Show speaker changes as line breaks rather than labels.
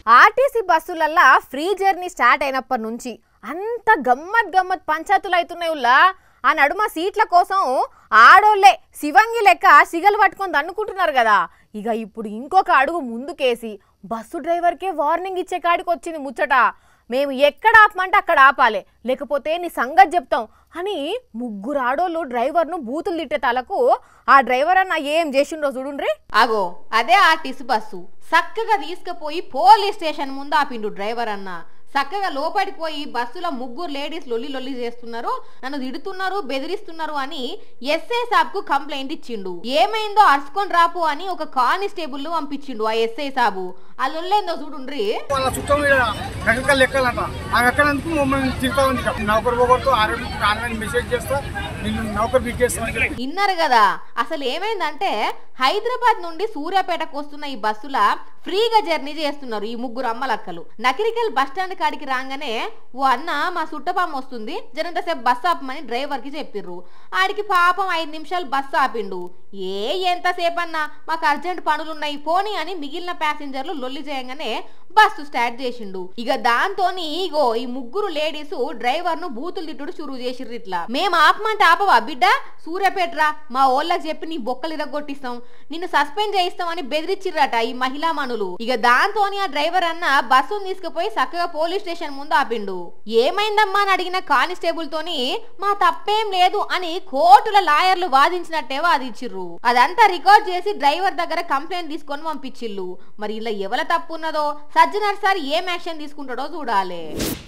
RTC బస్సులల్లా free journey start అయినప్పటి నుంచి అంత గమ్మత్ గమ్మత్ పంచాయతీలు అవుతున్నాయి ఉల్లా ఆ నడుమ సీట్ల కోసం ఆడోళ్ళే శివంగి లెక్క సిగలు పట్టుకొని దన్నుకుంటున్నారు కదా ఇక ఇప్పుడు ఇంకొక అడుగు ముందుకేసి బస్సు డ్రైవర్కే వార్నింగ్ ఇచ్చే కాడికి వచ్చింది ముచ్చట మేము ఎక్కడ ఆపమంటే అక్కడ ఆపాలి లేకపోతే నీ సంగతి చెప్తాం అని ముగ్గురు ఆడోళ్ళు డ్రైవర్ను బూతులు తిట్టే తలకు ఆ డ్రైవర్ అన్న ఏం చేసిండ్రో చూడుండ్రి
అగో అదే ఆర్టీసీ బస్సు చక్కగా తీసుకుపోయి పోలీస్ స్టేషన్ ముందు ఆపిండు డ్రైవర్ అన్న చక్కగా లోపలికి పోయి బస్సులో ముగ్గురు లేడీస్ లొల్లి లొల్లి చేస్తున్నారు నన్ను తిడుతున్నారు బెదిరిస్తున్నారు అని ఎస్ఐ సాబ్ కు కంప్లైంట్ ఇచ్చిండు ఏమైందో అరుచుకొని రాపు అని ఒక కానిస్టేబుల్ పంపించిండు ఆ ఎస్ఐ సాబు ఆ లొల్లేందో చూడుండ్రి
వాళ్ళ చుట్టం మీద రకరకాల లెక్కలంట ఆ ఎక్కడందుకు మమ్మల్ని తిరుగుతా ఉంది ఇక. నౌకరు పోగొడుతూ ఆరోగ్యం ఆన్లైన్ మెసేజ్ చేస్తా నిన్ను నౌకరు బీకేస్తామని చెప్పి
విన్నారు కదా అసలు ఏమైందంటే హైదరాబాద్ నుండి సూర్యాపేటకు వస్తున్న ఈ బస్సుల ఫ్రీగా జర్నీ చేస్తున్నారు ఈ ముగ్గురు అమ్మలక్కలు నకిరికల్ బస్ స్టాండ్ కాడికి రాగానే ఓ అన్న మా సుట్టపామ వస్తుంది జరంతసేపు బస్ ఆపమని డ్రైవర్ కి చెప్పిర్రు ఆడికి పాపం ఐదు నిమిషాలు బస్సు ఆపిండు ఏ ఎంతసేపు అన్నా మాకు అర్జెంట్ పనులున్నాయి పోనీ అని మిగిలిన ప్యాసింజర్లు లొల్లి చేయగానే బస్సు స్టార్ట్ చేసిండు ఇక దాంతోని ఇగో ఈ ముగ్గురు లేడీస్ డ్రైవర్ ను బూతులు తిట్టుడు చురువు చేసిర్రు ఇట్లా మేము ఆపమంటే ఆపవా బిడ్డ సూర్యాపేటరా మా ఓళ్ళకి చెప్పి నీ బొక్కలు ఇరగొట్టిస్తాం నిన్ను సస్పెండ్ చేయిస్తామని బెదిరించిర్రట ఈ మహిళా మనులు ఇక దాంతోని ఆ డ్రైవర్ అన్న బస్సును తీసుకుపోయి చక్కగా పోలీస్ స్టేషన్ ముందు ఆపిండు ఏమైందమ్మా అని అడిగిన కానిస్టేబుల్ తోని మా తప్పేం లేదు అని కోర్టుల లాయర్లు వాదించినట్టే వాదించిర్రు అదంతా రికార్డ్ చేసి డ్రైవర్ దగ్గర కంప్లైంట్ తీసుకొని పంపించిల్లు మరి ఇలా ఎవల తప్పు ఉన్నదో సజ్జనర్ సార్ ఏం యాక్షన్ తీసుకుంటాడో చూడాలి